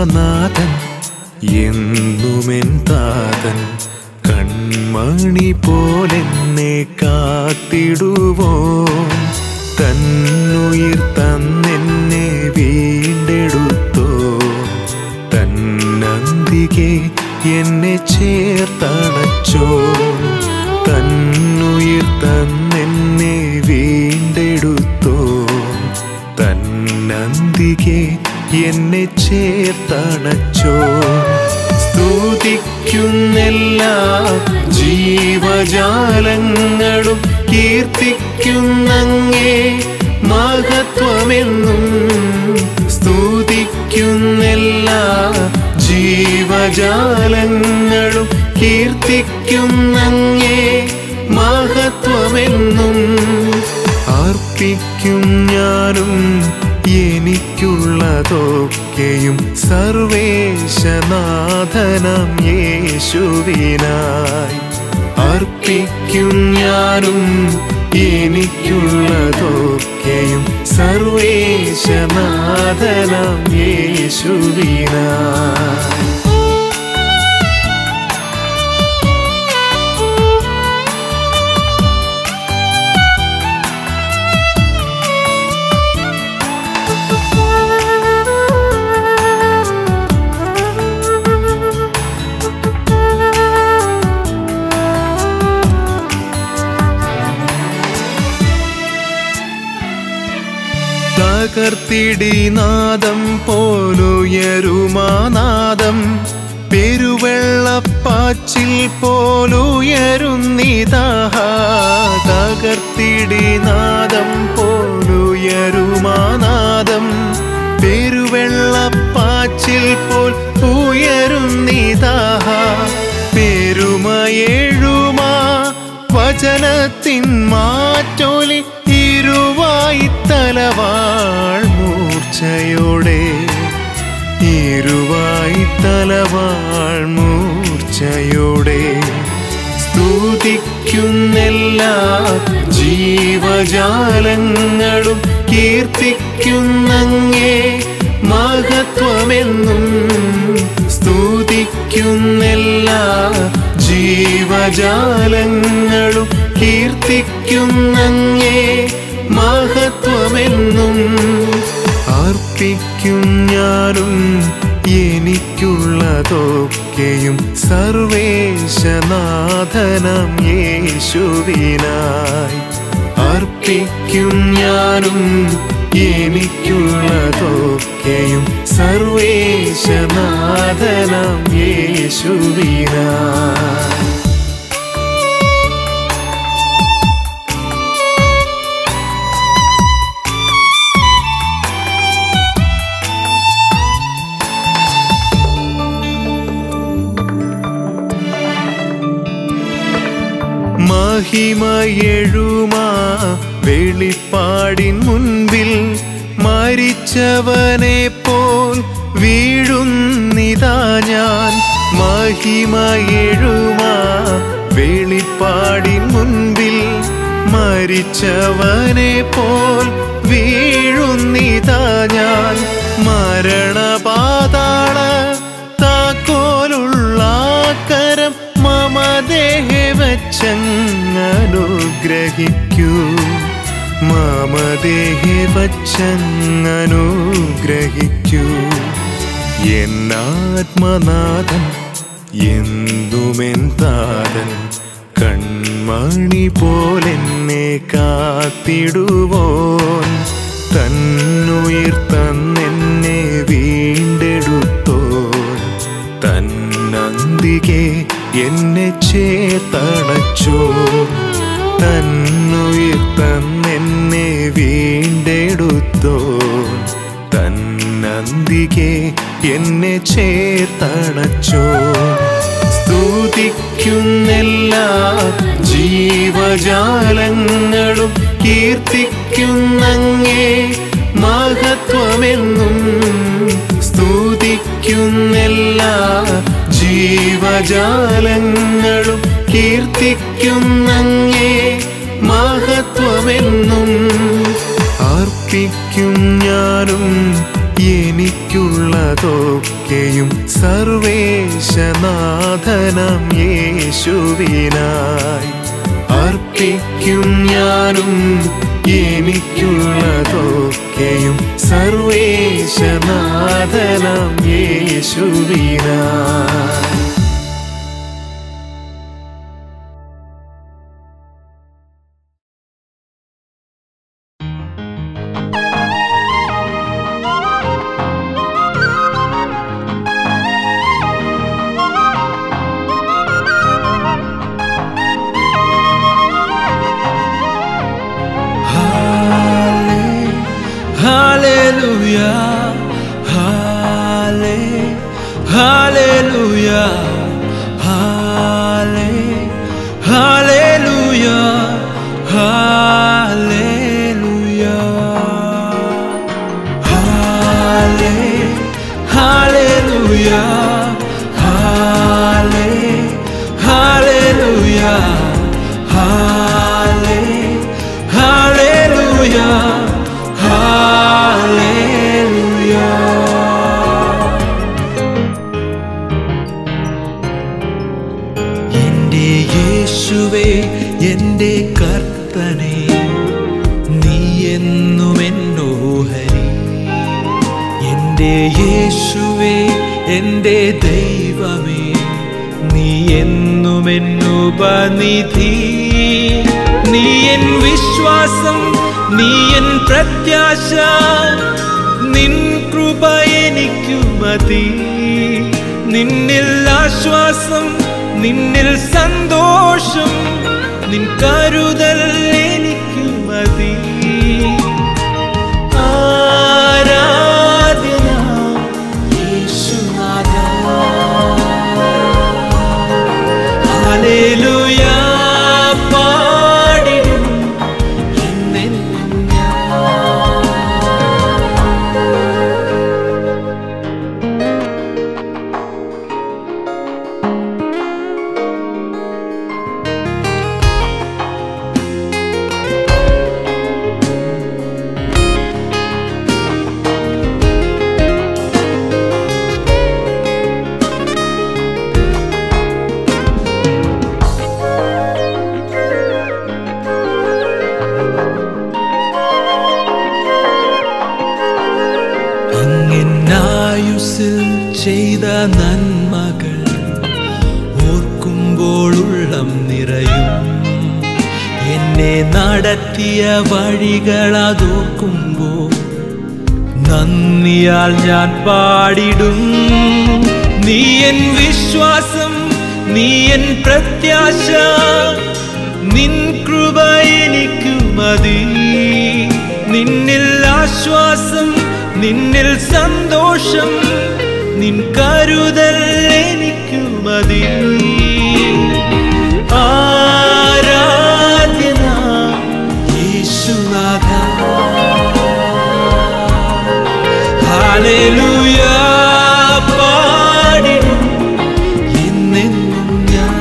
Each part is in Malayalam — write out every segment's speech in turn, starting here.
ആത്മനാഥൻ എന്നുമെൻ താതൻ കൺമണി പോലെന്നെ കാത്തിടുവോ തന്നുയിർ തന്നെന്നെ വീണ്ടെടുത്തോ തന്നന്തികെ എന്നെ ചേർത്തണച്ചോ തന്നുയിർ തന്നെന്നെ വീണ്ടെടുത്തോ തന്നന്തികെ എന്നെ ചേർത്തണച്ചോ സ്തുതിക്കുന്നെല്ലാ ജീവജാലങ്ങളും കീർത്തിക്കുന്നങ്ങേ മഹത്വമെന്നും സ്തുതിക്കുന്നെല്ലാ ജീവജാലങ്ങളും കീർത്തിക്കുന്നങ്ങേ മഹത്വമെന്നും അർപ്പിക്കും ഞാനും എനിക്കുള്ളതൊക്കെയും സർവേശനാഥനം യേശുവിനായി അർപ്പിക്കും ഞാനും എനിക്കുള്ളതൊക്കെയും സർവേശനാഥനം യേശുവിനായി തകർത്തിടിനാദം പോലുയരുമാനാദം പെരുവെള്ളപ്പാച്ചിൽ പോലുയരുന്നിതാ തകർത്തിടിനാദം പോലുയരുമാനാദം പെരുവെള്ളപ്പാച്ചിൽ പോൽ ഉയരുന്നിതാ പെരുമയേഴുമാ വചനത്തിൻ മാറ്റൊലി ഇരുവായി തലവാൾ മൂർച്ചയോടെ ഇരുവായി തലവാൾ മൂർച്ചയോടെ സ്തുതിക്കുന്നെല്ലാ ജീവജാലങ്ങളും കീർത്തിക്കുന്നങ്ങേ മഹത്വമെന്നും സ്തുതിക്കുന്നെല്ലാ ജീവജാലങ്ങളും കീർത്തിക്കുന്നങ്ങേ മഹത്വമെന്നും അർപ്പിക്കും ഞാനും എനിക്കുള്ളതൊക്കെയും സർവേശനാഥനം യേശുവിനായി അർപ്പിക്കും ഞാനും എനിക്കുള്ളതൊക്കെയും സർവേശനാഥനം യേശുവിനായി മഹിമയെഴുമാ വെളിപ്പാടിൻ മുൻപിൽ മരിച്ചവനെ പോൽ വീഴുന്നിതാ ഞാൻ മഹിമയെഴുമാ വെളിപ്പാടിൻ മുൻപിൽ മരിച്ചവനെ പോൽ വീഴുന്നിതാ ഞാൻ മരണപാതാള താക്കോലുള്ള കരം മമ ദേഹെ വച്ചങ്ങനുഗ്രഹിക്കൂ മമ ദേഹെ വച്ചങ്ങനുഗ്രഹിക്കൂ എന്നാത്മനാഥൻ എന്തുമെൻ താതൻ കൺമണി പോലെന്നെ കാത്തിടുവോൻ തന്നുയിർ തന്നെന്നെ വീണ്ടെടുത്തോൻ തന്നന്തികെ എന്നെ ചേർത്തണച്ചോ തന്നുയിർ തന്നെന്നെ വീണ്ടെടുത്തോ തന്നന്തികെ എന്നെ ചേർത്തണച്ചോ സ്തുതിക്കുന്നെല്ലാ ജീവജാലങ്ങളും കീർത്തിക്കുന്നങ്ങേ മഹത്വമെന്നും സ്തുതിക്കുന്നെല്ലാ ജീവജാലങ്ങളും കീർത്തിക്കുന്നങ്ങേ മഹത്വമെന്നും അർപ്പിക്കും ഞാനും എനിക്ക് എനിക്കുള്ളതൊക്കെയും സർവേശനാഥനം യേശുവിനായി അർപ്പിക്കും ഞാനും എനിക്കുള്ളതൊക്കെയും സർവേശനാഥനം യേശുവിനായി Hallelujah, halle- hallelujah, halle- hallelujah, hallelujah, halle- hallelujah, halle- hallelujah, halle- hallelujah, hallelujah. എന്റെ യേശുവേ എന്റെ കർത്തനെ നീ എന്നും എന്നോഹരി എന്റെ യേശുവേ എന്റെ ദൈവമേ നീ എന്നും എന്നുപനിധി നീ എൻ വിശ്വാസം നീ എൻ പ്രത്യാശ നിൻ കൃപ എനിക്കു മതി നിന്നിൽ ആശ്വാസം നിന്നിൽ സന്തോഷം നിൻ കരുതൽ എനിക്കു മതി ആരാധന യേശുനാഥ ഹല്ലേലൂയ പാടിടും എന്നെന്നും അങ്ങനായുസിൽ ചെയ്ത നന്മകൾ ഓർക്കുമ്പോൾ ഉള്ളം നിറയും എന്നെ നടത്തിയ വഴികൾ അതോർക്കുമ്പോൾ നന്ദിയാൽ ഞാൻ പാടിടും നീ എൻ വിശ്വാസം നീ എൻ പ്രത്യാശ നിൻ കൃപ എനിക്കു മതി നിന്നിൽ ആശ്വാസം നിന്നിൽ സന്തോഷം നിൻ കരുതൽ എനിക്കു മതി ആരാധ്യന യേശുനാഥ ഹല്ലേലൂയ പാടിടും എന്നെന്നും ഞാൻ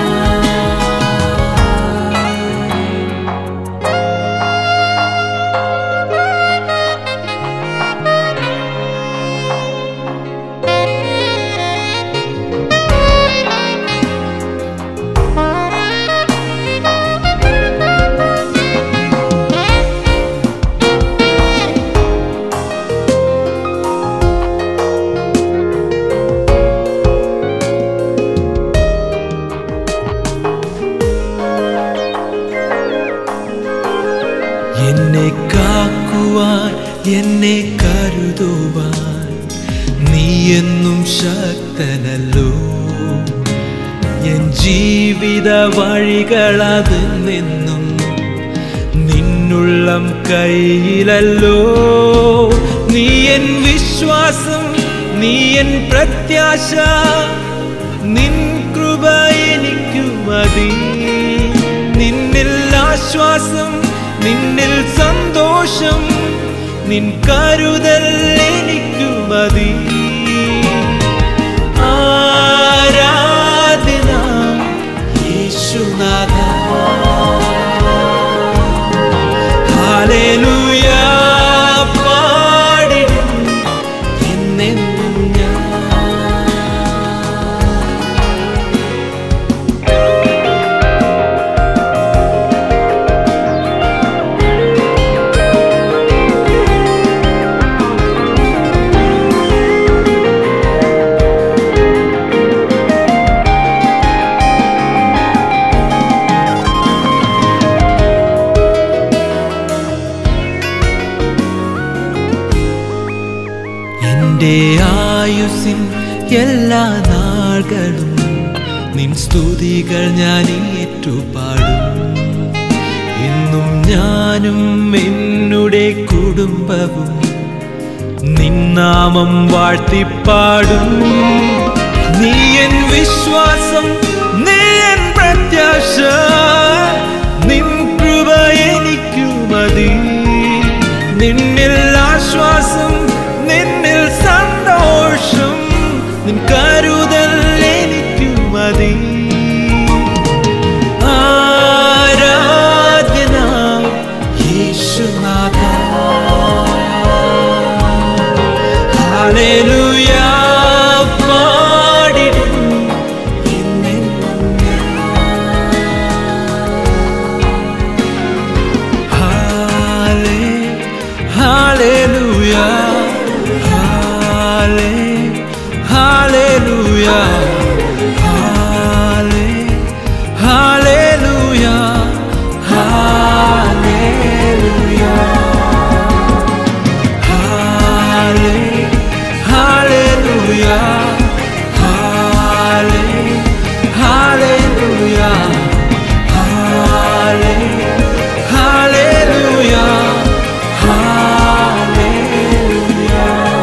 എന്നെ കാക്കുവാൻ എന്നെ കരുതുവാൻ നീ എന്നും ശക്തനല്ലോ എൻ ജീവിത വഴികളത് നിന്നും നിന്നുള്ളം കയ്യിലല്ലോ നീ എൻ വിശ്വാസം നീ എൻ പ്രത്യാശ നിൻ കൃപ എനിക്കു മതി നിന്നിൽ ആശ്വാസം നിന്നിൽ സന്തോഷം നിൻ കരുതൽ എനിക്കു മതി ആരാധന യേശുനാഥ ഹല്ലേലൂയ പാടിടും എന്നെ എൻ്റെ ആയുസിൻ എല്ലാ നാളുകളും നിൻ സ്തുതികൾ ഞാൻ ഏറ്റുപാടും ഇന്നും ഞാനും എന്നുടെ കുടുംബവും നിന്നാമം വാഴ്ത്തിപ്പാടും നീ എൻ വിശ്വാസം നീ എൻ പ്രത്യാശ നിൻ കൃപ എനിക്കു മതി നിന്നിൽ ആശ്വാസം നിന്നിൽ സന്തോഷം നിൻ കരുതൽ എനിക്കു മതി ആരാധന യേശുനാഥ ഹല്ലേലൂയ പാടിടും എന്നെന്നും ഹാലേ ഹല്ലേലൂയ ഹാലേ ഹല്ലേലൂയ ഹാലേ ഹല്ലേലൂയ ഹല്ലേലൂയ ഹാലേ ഹല്ലേലൂയ ഹാലേ ഹല്ലേലൂയ ഹാലേ ഹല്ലേലൂയ ഹല്ലേലൂയ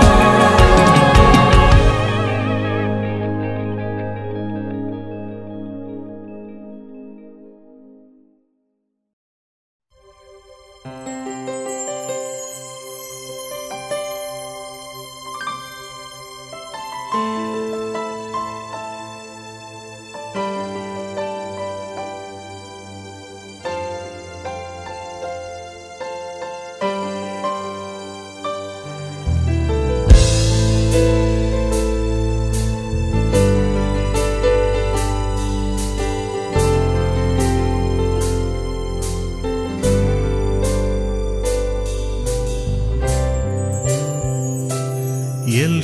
എൽ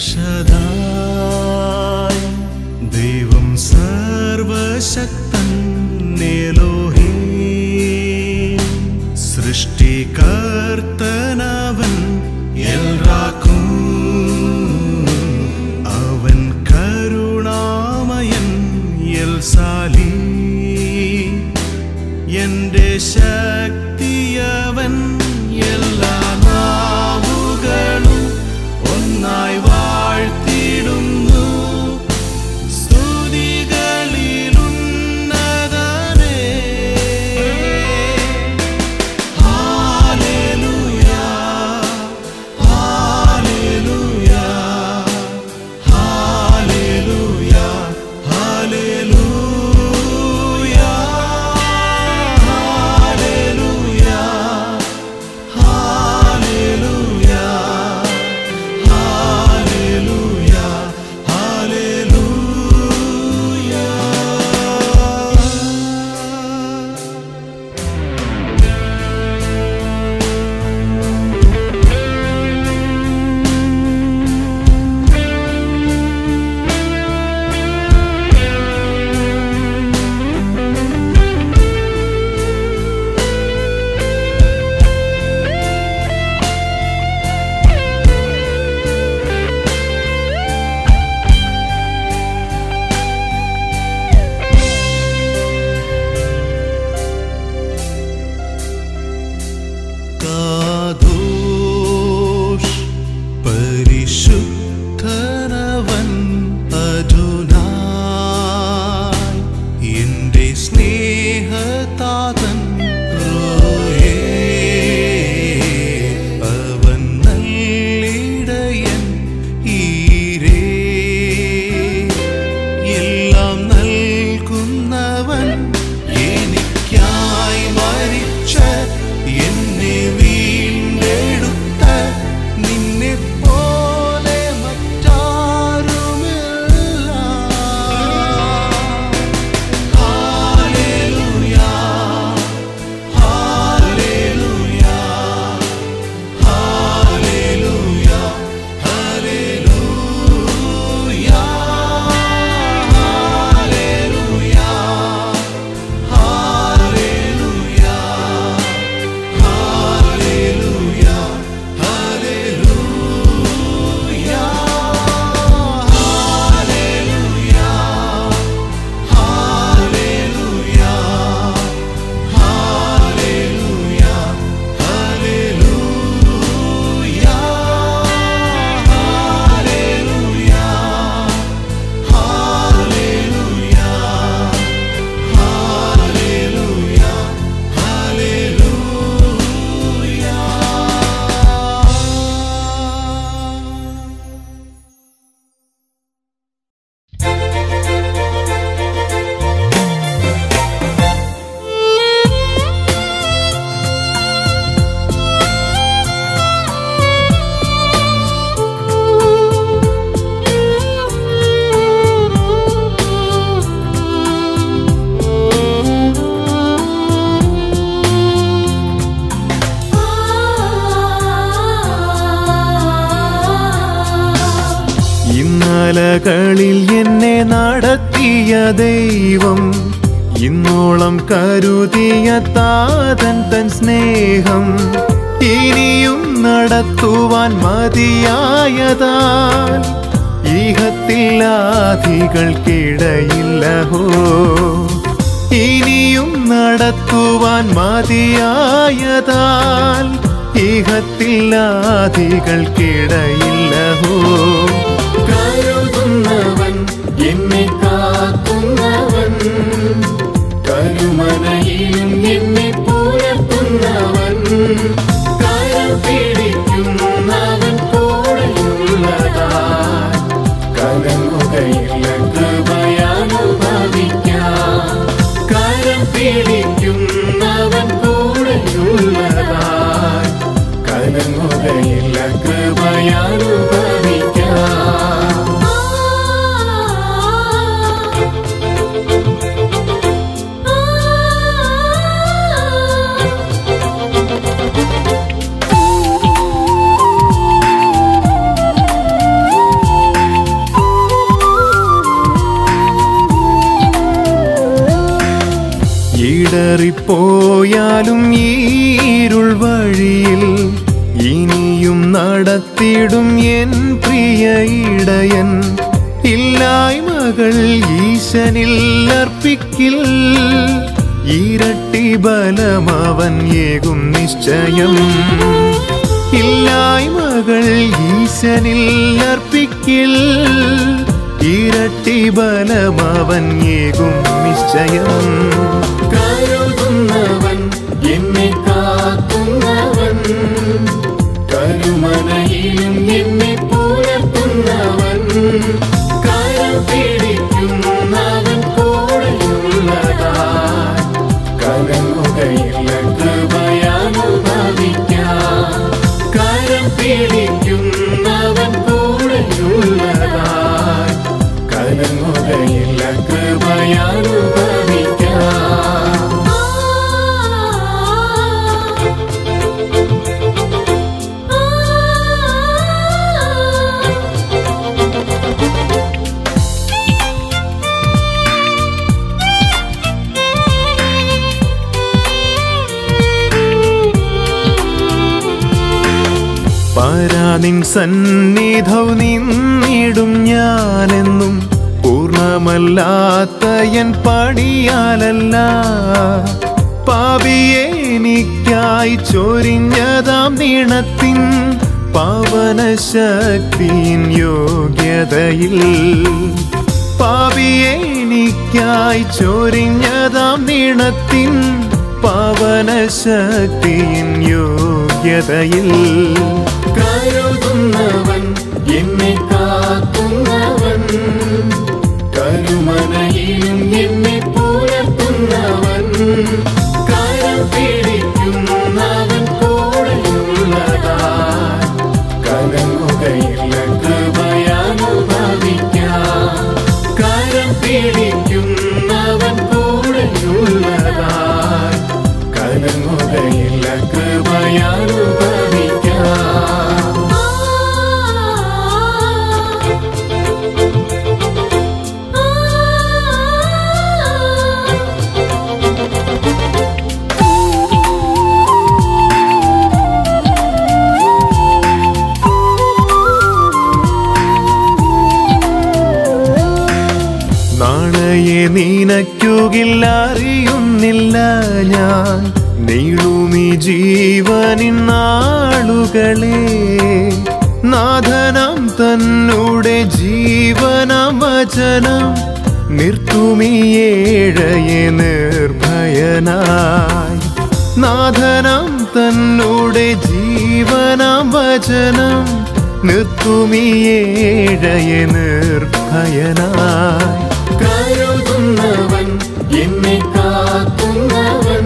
ഷദായ് ദൈവം സർവശക്തൻ നേലോഹേ സൃഷ്ടികർത്തനവൻ എൽ രാക്കും അവൻ കരുണാമയൻ എൽ സാലി എന്റെ ശക്തിയവൻ എല്ലാ നാവുകളും ഒന്നായി വാഴ്ത്തിടുന്നു സ്തുതികളിലുന്നതനേ ഹാലേലൂയ ഹാലേലൂയ ഹാലേലൂയ ഹാലേലൂയ ഹാലേലൂയ മലകളിൽ എന്നെ നടത്തിയ ദൈവം ഇന്നോളം കരുതിയ താതൻ തൻ സ്നേഹം ഇനിയും നടത്തുവാൻ മതിയായതാൽ ഈഹത്തില്ലാധികൾക്കിടയില്ല ഹോ ഇനിയും നടത്തുവാൻ മതിയായതാൽ ഈഹത്തില്ലാധികൾക്കിടയില്ല ഹോ കരുതുന്നവൻ എന്നെ കാക്കുന്നവൻ കരുമനയിലും എന്നെ പുലർത്തുന്നവൻ കരം പിടിക്കുന്നവൻ കൂടെയുള്ളതാ കലങ്ങുകയില്ല കൃപയാനുഭവിക്കാം കരം പിടിക്കുന്നവൻ കൂടെയുള്ളതാ കലങ്ങുകയില്ല കൃപയാനുഭവിക്കാം ഇടറിപ്പോയാലും ഈരുൾ വഴിയിൽ ഇനിയും നടത്തിടും എൻ പ്രിയ ഇടയൻ ഇല്ലായ്മകൾ ഈശനിൽ അർപ്പിക്കിൽ ഇരട്ടി ബലമവൻ ഏകും നിശ്ചയം ഇല്ലായ്മകൾ ഈശനിൽ അർപ്പിക്കിൽ ഇരട്ടി ബലമവൻ ഏകും നിശ്ചയം കരുതുന്നവൻ എന്നെ കാക്കുന്നവൻ കരുമനയിലും എന്നെ പുലർത്തുന്നവൻ കരം പിടിക്കുന്നവൻ കൂടെയുള്ളതാ കലങ്ങുകയില്ല കൃപയാനുഭവിക്കാം കരം പിടിക്കുന്നവൻ കൂടെയുള്ളതാ കലങ്ങുകയില്ല കൃപയാനുഭവിക്കാം പരാനിൻ സന്നിധൗ നിന്നിടും ഞാനെന്നും പൂർണ്ണമല്ലാത്ത എൻ പണിയാലല്ല പാപിയെ എനിക്കായി ചൊരിഞ്ഞതാം നീണത്തിൻ പവന ശക്തിയിൻ യോഗ്യതയിൽ പാപിയെ എനിക്കായി ചൊരിഞ്ഞതാം നീണത്തിൻ പവന ശക്തിയിൻ യോഗ്യതയിൽ കരുതുന്നവൻ എന്നെ കാക്കുന്നവൻ കരുമനയിലും എന്നെ പുലർത്തുന്നവൻ കരം പിടിക്കുന്നവൻ കൂടെയുള്ളതാ കലങ്ങുകയില്ല കൃപയാനുഭവിക്കാം കരം പിടിക്കുന്നവൻ കൂടെയുള്ളതാ കലങ്ങുകയില്ല കൃപയാനുഭവിക്കാം നാളെയെ നീനയ്ക്കുകില്ല അറിയുന്നില്ല ഞാൻ നീളുമീ ജീവനിൻ നാളുകളെ നാഥനം തന്നൂടെ ജീവനം വചനം നിർത്തുമീ ഏഴയെ നിർഭയനായി നാഥനം തന്നൂടെ ജീവനം വചനം നിർത്തുമീ ഏഴയെ നിർഭയനായി കരുതുന്നവൻ എന്നെ കാക്കുന്നവൻ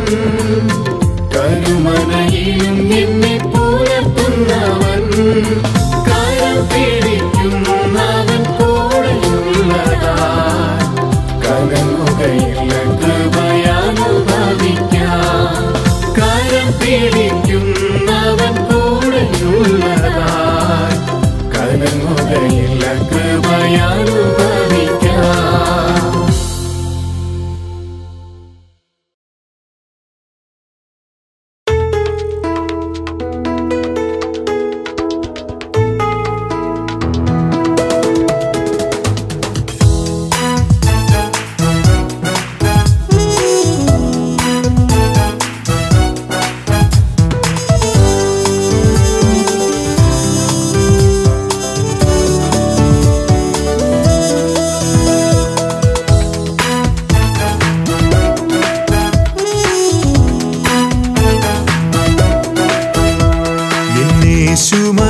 കരുമനയിലും എന്നെ പുലർത്തുന്നവൻ കരം പിടിക്കുന്നവൻ കൂടെയുള്ളതാ കലങ്ങുകയില്ല കൃപയാനുഭവിക്കാം കരം പിടിക്കുന്നവൻ കൂടെയുള്ളതാ കലങ്ങുകയില്ല കൃപയാനുഭവിക്കാം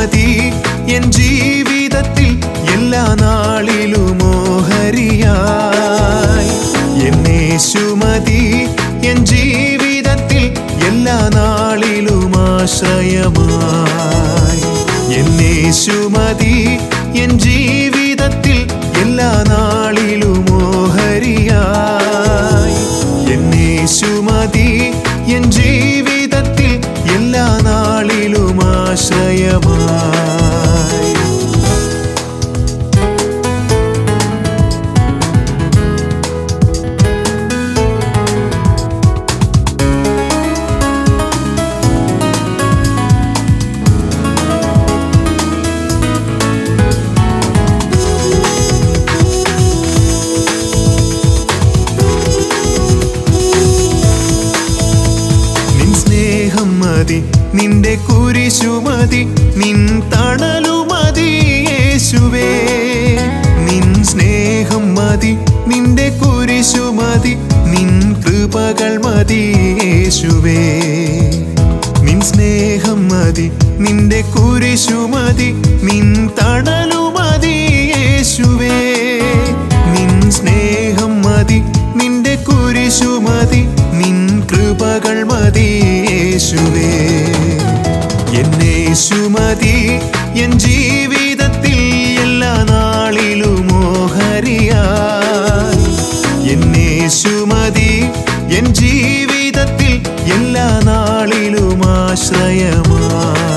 യേശുമതി എൻ ജീവിതത്തിൽ എല്ലാ നാളിലും ഓഹരിയായി എന്നേശുമതി എൻ ജീവിതത്തിൽ എല്ലാ നാളിലും ആശ്രയമായി എന്നേശുമതി എൻ ജീവിതത്തിൽ എല്ലാ നാളിലും ഓഹരിയായി എന്നേശുമതി എൻ ജീവിതത്തിൽ എല്ലാ നാളിലും ആശ്രയമായി നിൻ സ്നേഹം മതി നിന്റെ കുരിശുമതി നിൻ തണലുമതി യേശുവേ നിൻ സ്നേഹം മതി നിന്റെ കുരിശുമതി നിൻ കൃപകൾ മതി യേശുവേ നിൻ സ്നേഹം മതി നിന്റെ കുരിശുമതി നിൻ തണലുമതി യേശുവേ നിൻ സ്നേഹം മതി നിന്റെ കുരിശുമതി നിൻ കൃപകൾ മതി യേശുവേ എന്നേശുമതി എൻ ജീവിതത്തിൽ എല്ലാ നാളിലും ഓഹരിയായി എന്നേശുമതി എൻ ജീവിതത്തിൽ എല്ലാ നാളിലും ആശ്രയമായി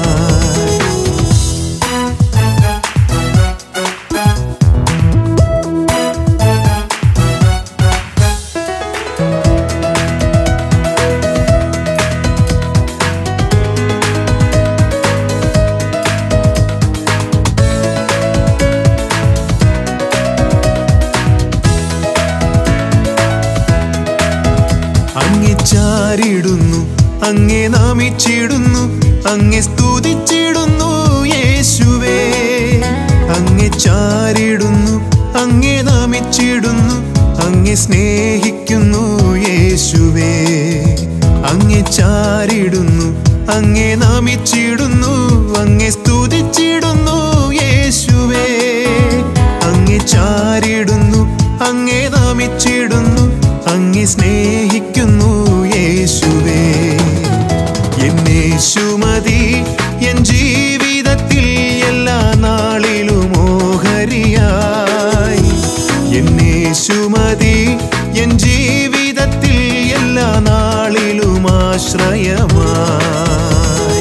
അങ്ങെ ചാരിടുന്നു അങ്ങെ നാമിച്ചിടുന്നു അങ്ങെ സ്തുതിച്ചിടുന്നു യേശുവേ അങ്ങെ ചാരിടുന്നു അങ്ങെ നാമിച്ചിടുന്നു അങ്ങെ സ്നേഹിക്കുന്നു യേശുവേ അങ്ങെ ചാരിടുന്നു അങ്ങെ നാമിച്ചിടുന്നു അങ്ങെ സ്തുതിച്ചിടുന്നു യേശുവേ അങ്ങെ ചാരിടുന്നു അങ്ങെ നാമിച്ചിടുന്നു അങ്ങെ സ്നേഹിക്കുന്നു യേശുവേ എന്നേശുമതി എൻ ജീവിതത്തിൽ എല്ലാ നാളിലും ഓഹരിയായി എന്നേശുമതി എൻ ജീവിതത്തിൽ എല്ലാ നാളിലും ആശ്രയമായി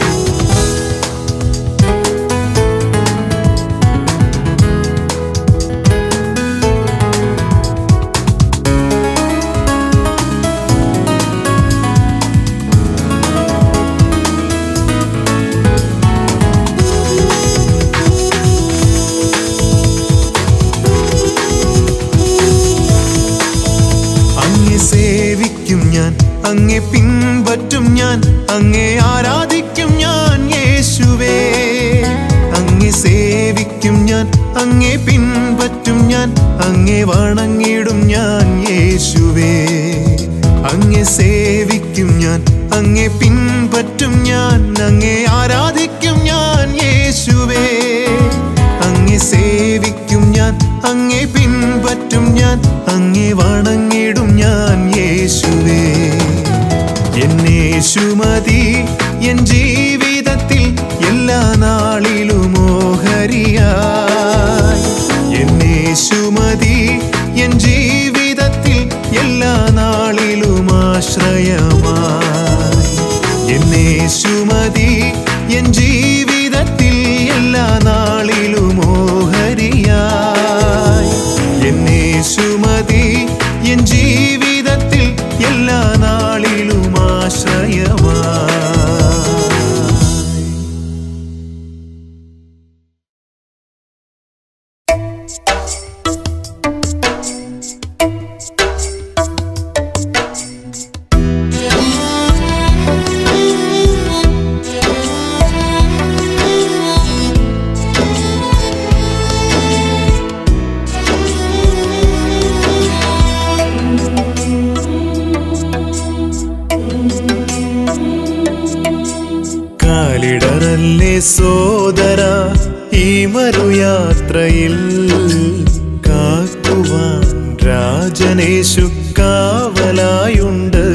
അങ്ങെ സേവിക്കും ഞാൻ അങ്ങെ പിൻപറ്റും ഞാൻ അങ്ങെ ആരാധിക്കും ഞാൻ യേശുവേ അങ്ങെ സേവിക്കും ഞാൻ അങ്ങെ പിൻപറ്റും ഞാൻ അങ്ങെ വണങ്ങിടും ഞാൻ യേശുവേ അങ്ങെ സേവിക്കും ഞാൻ അങ്ങെ പിൻപറ്റും ഞാൻ അങ്ങെ ആരാധിക്കും ഞാൻ യേശുവേ അങ്ങെ സേവിക്കും ഞാൻ അങ്ങെ പിൻപറ്റും ഞാൻ അങ്ങെ വണങ്ങിടും ഞാൻ യേശുവേ എന്നേശുമതി എൻ ജീവിതത്തിൽ എല്ലാ നാളിലും ഓഹരിയായി എന്നേശുമതി എൻ ജീവിതത്തിൽ എല്ലാ നാളിലും ആശ്രയമായി എന്നേശുമതി എൻ ജീവിതത്തിൽ എല്ലാ നാളിലും ഓഹരിയായി എന്നേശുമതി എൻ ജീവിതത്തിൽ എല്ലാ നാളിലും ആശ്രയമായി യേശുവേ കാലിടറല്ലേ സോദര ഈ മറുയാത്രയിൽ കാക്കുവാൻ രാജനേശു കാവലായുണ്ട്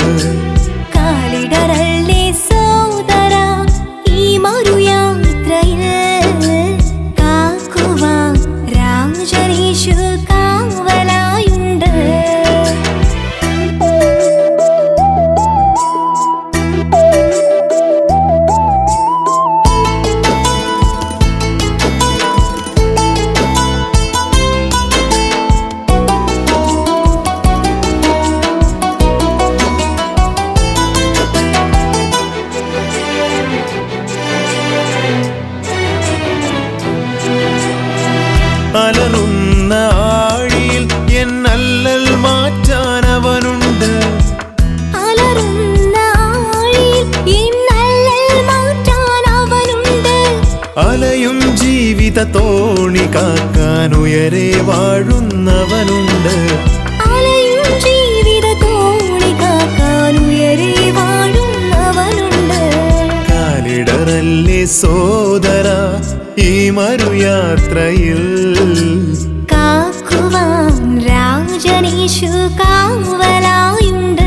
കാലിടറല്ലേ സോദര ഈ മറുയാത്രയിൽ കാക്കുവാൻ രാജനീശു കാവലായുണ്ട് അലറുന്ന ആഴിയിൽ എന്നല്ലൽ മാറ്റാൻ അവനുണ്ട് അലറുന്ന ആഴിയിൽ ഇന്നല്ലൽ മാറ്റാൻ അവനുണ്ട് അലയും ജീവിത തോണി കാക്കാൻ ഉയരെ വാഴുന്നവനുണ്ട് അലയും ജീവിത തോണി കാക്കാൻ ഉയരെ വാഴുന്നവനുണ്ട് കാലിടറല്ലേ സോദര ഈ മറുയാത്രയിൽ കാക്കുവാൻ രാജനീശു കാവലായുണ്ട്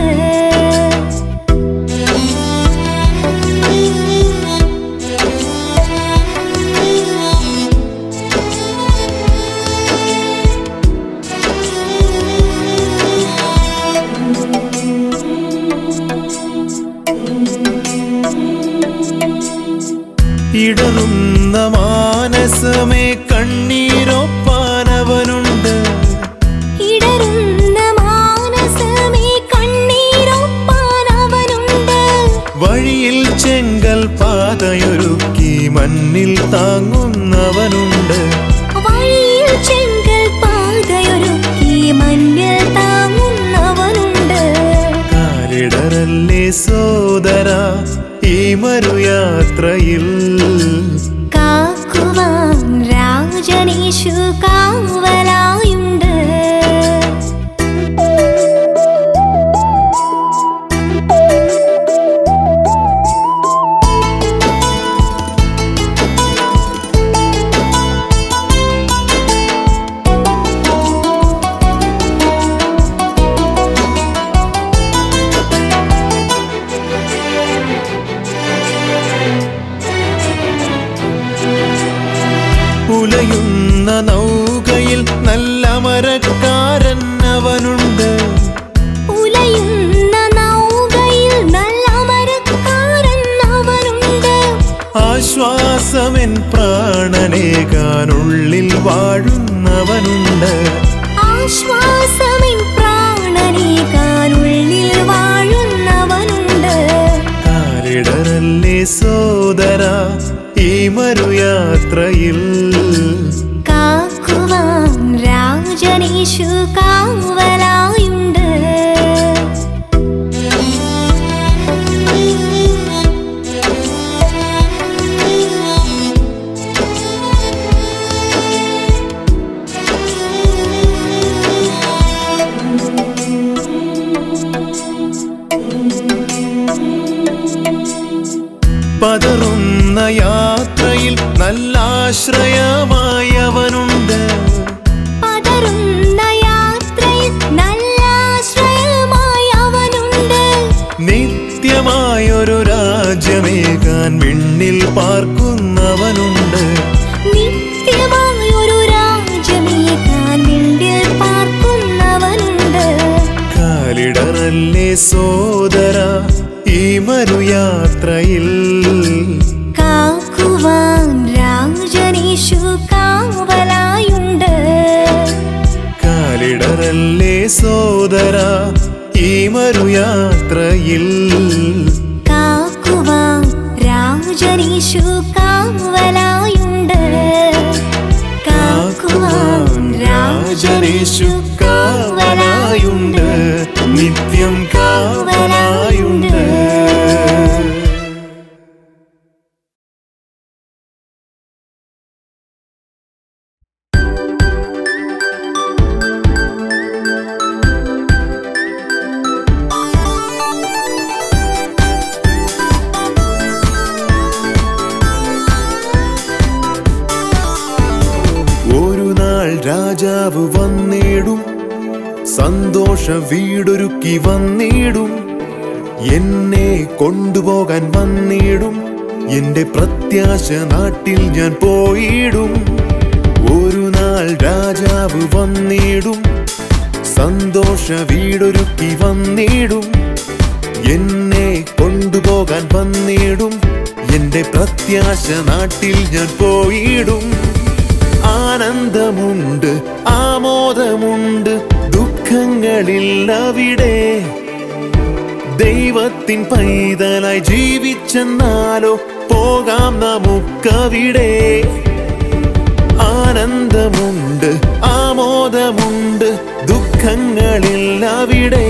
ഇടറുന്ന മാനസമേ കണ്ണീരൊപ്പാൻ അവനുണ്ട് ഇടറുന്ന മാനസമേ കണ്ണീരൊപ്പാൻ അവനുണ്ട് വഴിയിൽ ചെങ്കൽ പാതയൊരുക്കി മണ്ണിൽ താങ്ങുന്നവനുണ്ട് വഴിയിൽ ചെങ്കൽ പാതയൊരുക്കി മഞ്ഞൾ താങ്ങുന്നവനുണ്ട് കാലിടറല്ലേ സോദര ഈ മറുയാത്രയിൽ കാക്കുവാൻ രാജനീശു കാവലായുണ്ട് ഉലയുന്ന നൗകയിൽ നല്ല മരക്കാരൻ അവനുണ്ട് ഉലയുന്ന നൗകയിൽ നല്ല മരക്കാരൻ അവനുണ്ട് ആശ്വാസമെൻ പ്രാണനേകാനുള്ളിൽ വാഴുന്നവനുണ്ട് ആശ്വാസമിൻ പ്രാണനേകാനുള്ളിൽ വാഴുന്നവനുണ്ട് കാലിടറല്ലേ സോദര ഈ മറുയാത്രയിൽ കാക്കുവാൻ രാജനീശു കാവലായുണ്ട് പതറുന്ന യാത്രയിൽ നല്ല ആശ്രയമായി അവനുണ്ട് പതറുന്ന യാത്രയിൽ നല്ല ആശ്രയമായി അവനുണ്ട് നിത്യമായൊരു രാജ്യമേകാൻ വിണ്ണിൽ പാർക്കുന്നവനുണ്ട് നിത്യമായൊരു രാജ്യമേകാൻ വിണ്ടിൽ പാർക്കുന്നവനുണ്ട് കാലിടറല്ലേ സോദര ഈ മറുയാത്രയിൽ കാക്കുവാൻ രാജനീശു കാവലായുണ്ട് കാലിടറല്ലേ സോദര ഈ മറുയാത്രയിൽ കാക്കുവാൻ രാജനീശു കാവലായുണ്ട് കാക്കുവാൻ രാജനീശു കാവലായുണ്ട് നിത്യം കാവലായുണ്ട് കാക്കുവാൻ രാജാവ് വന്നിടും സന്തോഷ വീടൊരുക്കി വന്നിടും എന്നെ കൊണ്ടുപോകാൻ വന്നിടും എന്റെ പ്രത്യാശ നാട്ടിൽ ഞാൻ പോയിടും ഒരു നാൾ രാജാവ് വന്നിടും സന്തോഷ വീടൊരുക്കി വന്നിടും എന്നെ കൊണ്ടുപോകാൻ വന്നിടും എന്റെ പ്രത്യാശ നാട്ടിൽ ഞാൻ പോയിടും ആനന്ദമുണ്ട് ആമോദമുണ്ട് ദുഃഖങ്ങളിൽ അവിടെ ദൈവത്തിൻ പൈതലായി ജീവിച്ചെന്നാലോ പോകാം നമുക്കവിടെ ആനന്ദമുണ്ട് ആമോദമുണ്ട് ദുഃഖങ്ങളിൽ അവിടെ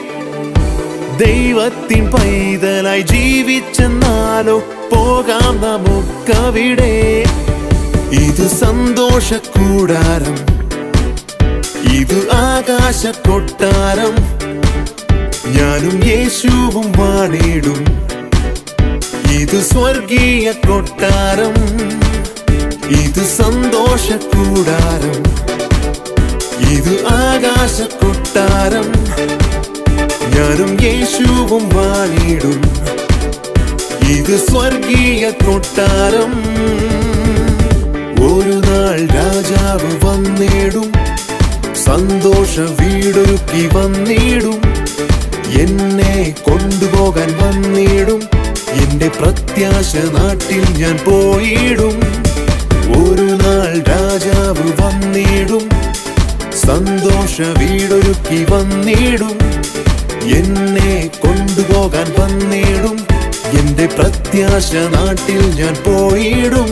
ദൈവത്തിൻ പൈതലായി ജീവിച്ചെന്നാലോ പോകാം നമുക്കവിടെ ഇത് സന്തോഷ കൂടാരം ഇത് ആകാശ കൊട്ടാരം ഞാനും യേശുവും വാണിടും ഇത് സ്വർഗീയ കൊട്ടാരം ഇത് സന്തോഷ കൂടാരം ഇത് ആകാശ കൊട്ടാരം ഞാനും യേശുവും വാണിടും ഇത് സ്വർഗീയ കൊട്ടാരം ഒരു നാൾ രാജാവ് വന്നിടും സന്തോഷ വീടൊരുക്കി വന്നിടും എന്നെ കൊണ്ടുപോകാൻ വന്നിടും എന്റെ പ്രത്യാശ നാട്ടിൽ ഞാൻ പോയിടും ഒരു നാൾ രാജാവ് വന്നിടും സന്തോഷ വീടൊരുക്കി വന്നിടും എന്നെ കൊണ്ടുപോകാൻ വന്നിടും എന്റെ പ്രത്യാശ നാട്ടിൽ ഞാൻ പോയിടും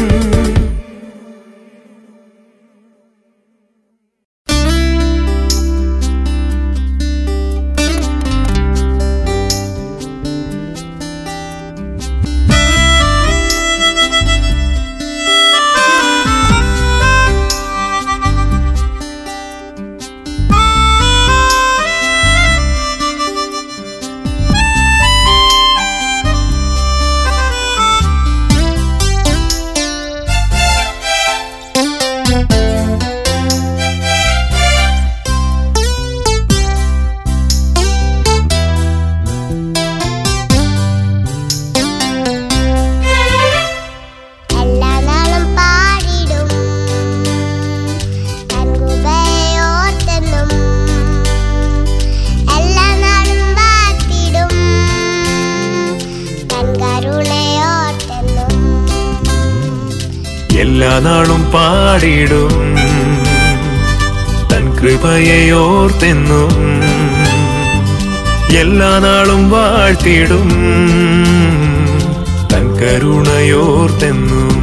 എല്ലാ നാളും പാടിടും കൺകുബയോർത്തെന്നും എല്ലാ നാളും വാത്തിടും കൺകരുണയോർത്തെന്നും എല്ലാ നാളും പാടിടും തൻ കൃപയോർത്തെന്നും എല്ലാ നാളും വാഴ്ത്തിടും തൻ കരുണയോർത്തെന്നും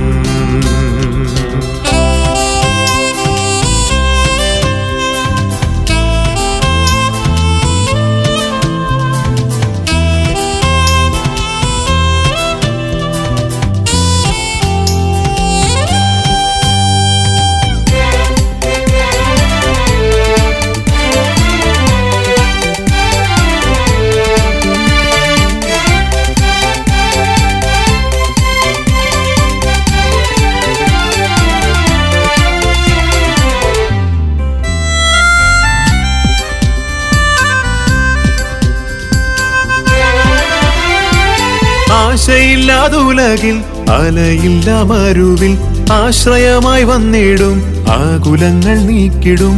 ആശയില്ലാതുലകിൽ അലയില്ല മരുവിൽ ആശ്രയമായി വന്നിടും ആകുലങ്ങൾ നീക്കിടും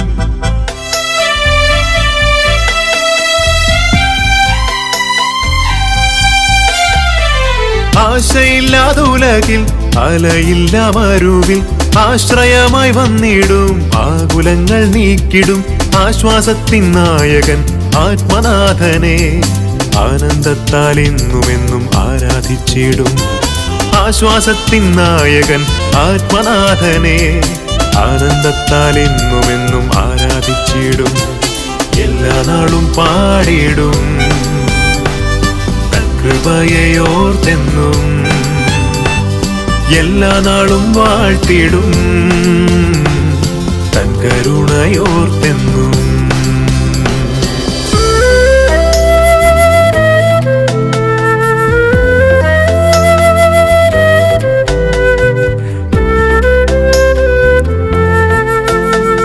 ആശയില്ലാതുലകിൽ അലയില്ല മരുവിൽ ആശ്രയമായി വന്നിടും ആകുലങ്ങൾ നീക്കിടും ആശ്വാസത്തിൻ നായകൻ ആത്മനാഥനെ ആനന്ദത്താൽ എന്നുമെന്നും ആരാധിച്ചിടും ആശ്വാസത്തിൻ നായകൻ ആത്മനാഥനെ ആനന്ദത്താൽ എന്നുമെന്നും ആരാധിച്ചിടും എല്ലാ നാളും പാടിടും തൻ കൃപയോർത്തെന്നും എല്ലാ നാളും വാഴ്ത്തിടും തൻ കരുണയോർത്തെന്നും എല്ലാ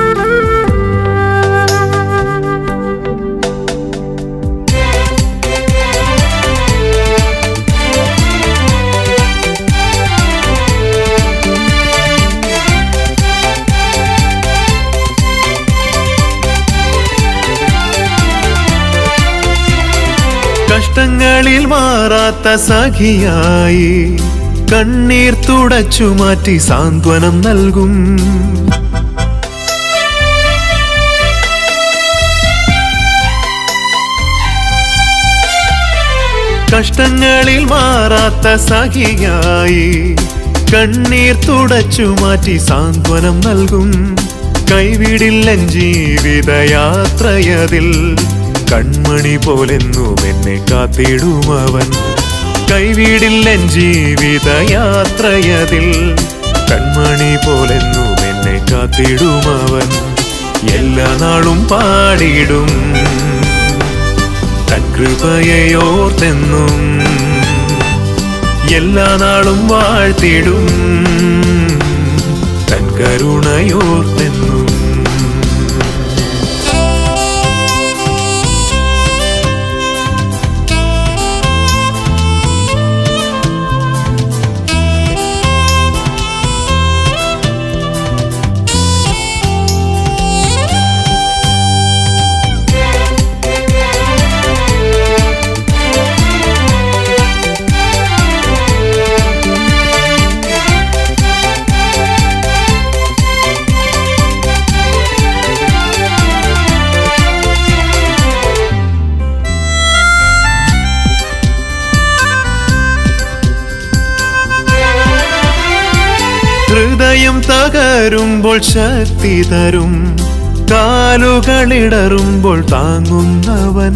കഷ്ടങ്ങളിൽ മാറാത്ത സഖിയായി കണ്ണീർ തുടച്ചു മാറ്റി സാന്ത്വനം നൽകും കഷ്ടങ്ങളിൽ മാറാത്ത സഖിയായി കണ്ണീർ തുടച്ചു മാറ്റി സാന്ത്വനം നൽകും കൈവിടില്ലൻ ജീവിതയാത്രയതിൽ കൺമണി പോലെന്നും എന്നെ കാത്തിടുമവൻ കൈവിടില്ലൻ ജീവിതയാത്രയതിൽ കൺമണി പോലെന്നും എന്നെ കാത്തിടുമവൻ എല്ലാ നാളും പാടിയിടും തൻ കൃപയോർത്തെന്നും എല്ലാ നാളും വാഴ്ത്തിടും തൻ കരുണയോർത്തെന്നും ഹൃദയം തകരുമ്പോൾ ശക്തി തരും കാലുകളിടറുമ്പോൾ താങ്ങുന്നവൻ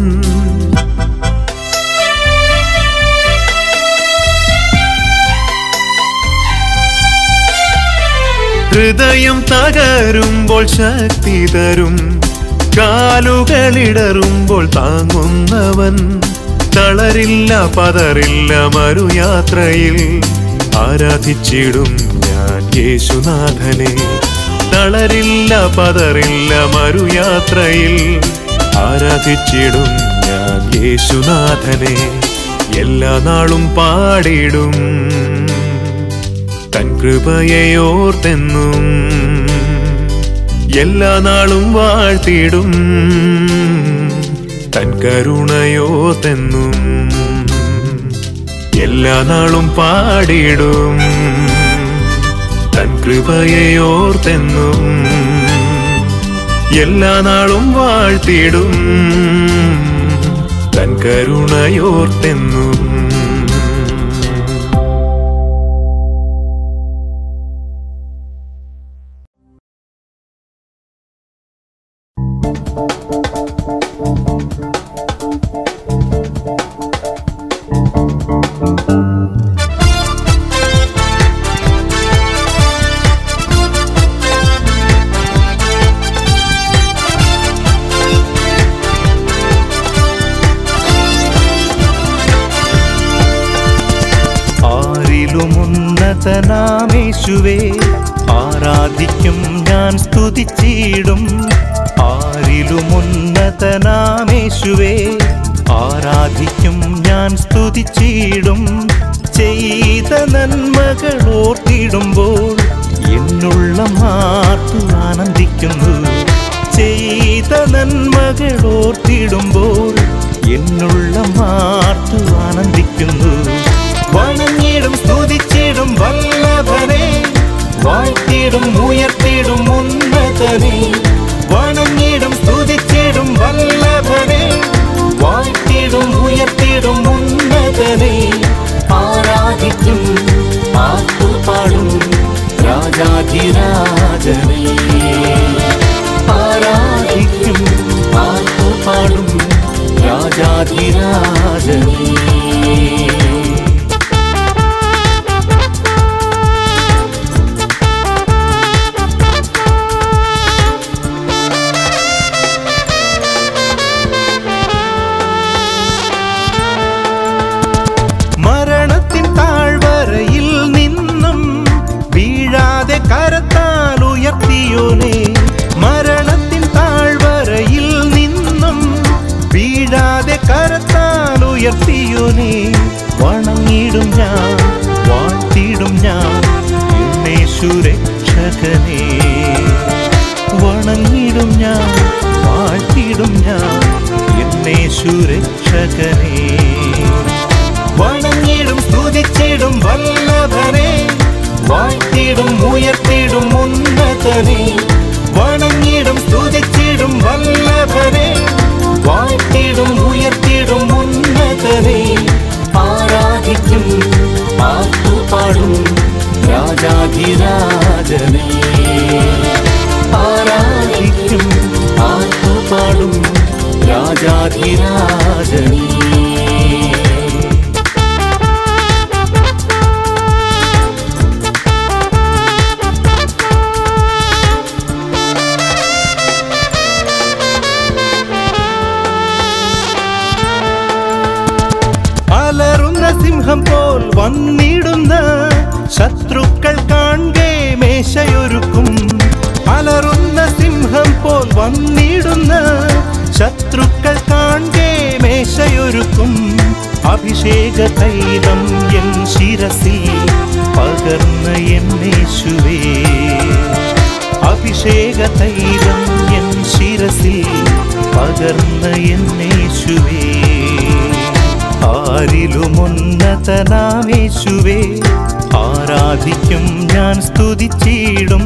ഹൃദയം തകരുമ്പോൾ ശക്തി തരും കാലുകളിടറുമ്പോൾ താങ്ങുന്നവൻ തളരില്ല പതറില്ല മറുയാത്രയിൽ ആരാധിച്ചിടും ഞാൻ യേശുനാഥനെ തളരില്ല പതറില്ല മറുയാത്രയിൽ ആരാധിച്ചിടും ഞാൻ യേശുനാഥനെ എല്ലാ നാളും പാടിടും തൻ കൃപയോർത്തെന്നും എല്ലാ നാളും വാഴ്ത്തിടും തൻ കരുണയോർത്തെന്നും എല്ലാ നാളും പാടിടും തൻ കൃപയോർത്തെന്നും എല്ലാ നാളും വാഴ്ത്തിടും തൻ കരുണയോർത്തെന്നും ആരിലുമുന്നതനാമേശുവേ ആരാധിക്കും ഞാൻ സ്തുതിച്ചിടും ആരിലുമുന്നതനാമേശുവേ ആരാധിക്കും ഞാൻ സ്തുതിച്ചിടും ചെയ്ത നന്മകൾ ഓർത്തിടുമ്പോൾ എന്നുള്ള മാർത്തു ആനന്ദിക്കുന്നു ചെയ്ത നന്മകൾ ഓർത്തിടുമ്പോൾ എന്നുള്ള മാർത്തു ആനന്ദിക്കുന്നു വണങ്ങിടും സ്തുതിച്ചിടും വല്ലഭനെ വാഴ്ത്തിടും ഉയർത്തിടും ഉന്നതനെ വണങ്ങിടും സ്തുതിച്ചിടും വല്ലഭനെ വാഴ്ത്തിടും ഉയർത്തിടും ഉന്നതനെ ആരാധിക്കും പാട്ടുപാടും രാജാധിരാജനെ ആരാധിക്കും പാട്ടുപാടും രാജാധിരാജനെ മരണത്തിൻ താഴ്വരയിൽ നിന്നും വീഴാതെ കരത്താൽ ഉയർത്തിയോനെ മരണത്തിൻ താഴ്വരയിൽ നിന്നും വീഴാതെ കരത്താൽ ഉയർത്തിയോനെ വണങ്ങിടും ഞാൻ വാഴ്ത്തിടും ഞാൻ എന്നേശുരക്ഷകനെ വണങ്ങിടും ഞാൻ വാഴ്ത്തിടും ഞാൻ എന്നേശുരക്ഷകനെ ആരാധിക്കും പാട്ടുപാടും രാജാധിരാജനെ ആരാധിക്കും പാട്ടുപാടും രാജാധിരാജനെ അലറുന്ന സിംഹം പോൽ വന്നിടുന്ന ശത്രുക്കൾ കാണേ മേശയൊരുക്കും അലറുന്ന സിംഹം പോൽ വന്നിടുന്ന ശത്രുക്കൾ കാണേ മേശയൊരുക്കും അഭിഷേക തൈലം എൻ ശിരസിൽ പകർന്ന എന്നേശുവേ അഭിഷേക തൈലം എൻ ശിരസിൽ പകർന്ന എന്നേശുവേ ആരിലുമുന്നതനാമേശുവേ ആരാധിക്കും ഞാൻ സ്തുതിച്ചിടും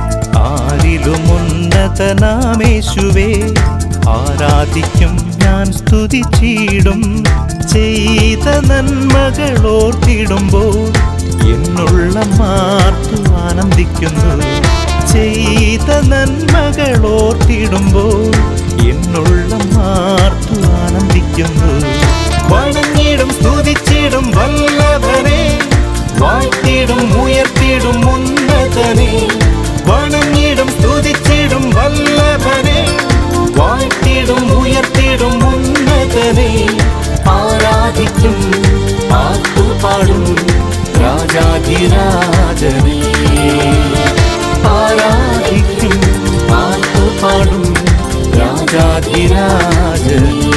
ആരിലുമുന്നതനാമേശുവേ ആരാധിക്കും ഞാൻ സ്തുതിച്ചിടും ചെയ്ത നന്മകൾ ഓർത്തിടുമ്പോൾ എന്നുള്ള മാർത്തു ആനന്ദിക്കുന്നു ചെയ്ത നന്മകൾ ഓർത്തിടുമ്പോൾ എന്നുള്ള മാർത്തു ആനന്ദിക്കുന്നു വണങ്ങിടും സ്തുതിച്ചിടും വല്ലഭനെ വാഴ്ത്തിടും ഉയർത്തിടും ഉന്നതനെ വണങ്ങിടും സ്തുതിച്ചിടും വല്ലഭനെ വാഴ്ത്തിടും ഉയർത്തിടും ഉന്നതനെ ആരാധിക്കും പാട്ടുപാടും രാജാധിരാജനെ ആരാധിക്കും പാട്ടുപാടും രാജാധിരാജനെ